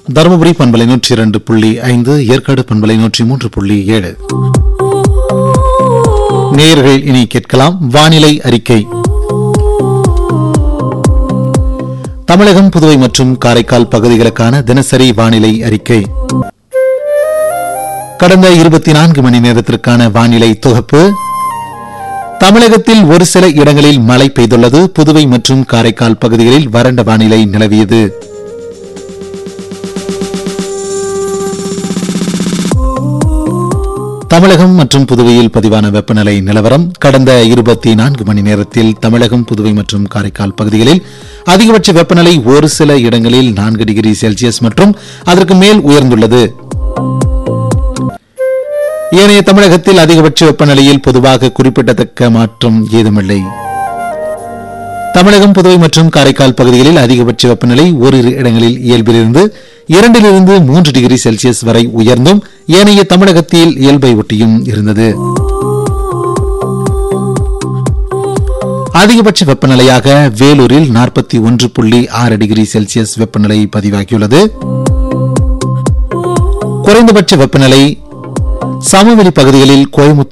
தருமபுரி பண்பலை நூற்றி இரண்டு புள்ளி ஐந்து ஏற்காடு பண்பலை நூற்றி மூன்று புள்ளி ஏழு நேயர்கள் இனி கேட்கலாம் வானிலை அறிக்கை தமிழகம் புதுவை மற்றும் காரைக்கால் பகுதிகளுக்கான தினசரி வானிலை அறிக்கை கடந்த இருபத்தி நான்கு மணி நேரத்திற்கான வானிலை தொகுப்பு தமிழகத்தில் ஒரு சில இடங்களில் மழை பெய்துள்ளது புதுவை மற்றும் காரைக்கால் பகுதிகளில் வறண்ட வானிலை நிலவியது தமிழகம் மற்றும் புதுவையில் பதிவான வெப்பநிலை நிலவரம் கடந்த இருபத்தி நான்கு மணி நேரத்தில் தமிழகம் புதுவை மற்றும் காரைக்கால் பகுதிகளில் அதிகபட்ச வெப்பநிலை ஒரு சில இடங்களில் நான்கு டிகிரி செல்சியஸ் மற்றும் அதற்கு மேல் உயர்ந்துள்ளது ஏனைய தமிழகத்தில் அதிகபட்ச வெப்பநிலையில் பொதுவாக குறிப்பிடத்தக்க மாற்றம் ஏதுமில்லை தமிழகம் புதுவை மற்றும் காரைக்கால் பகுதிகளில் அதிகபட்ச வெப்பநிலை ஓரிரு இடங்களில் இயல்பிலிருந்து இரண்டிலிருந்து மூன்று டிகிரி செல்சியஸ் வரை உயர்ந்தும் ஏனைய தமிழகத்தில் இயல்பை ஒட்டியும் இருந்தது அதிகபட்ச வெப்பநிலையாக வேலூரில் நாற்பத்தி ஒன்று புள்ளி ஆறு டிகிரி செல்சியஸ் வெப்பநிலை பதிவாகியுள்ளது குறைந்தபட்ச வெப்பநிலை சமவெளி பகுதிகளில் கோயமுத்தூர்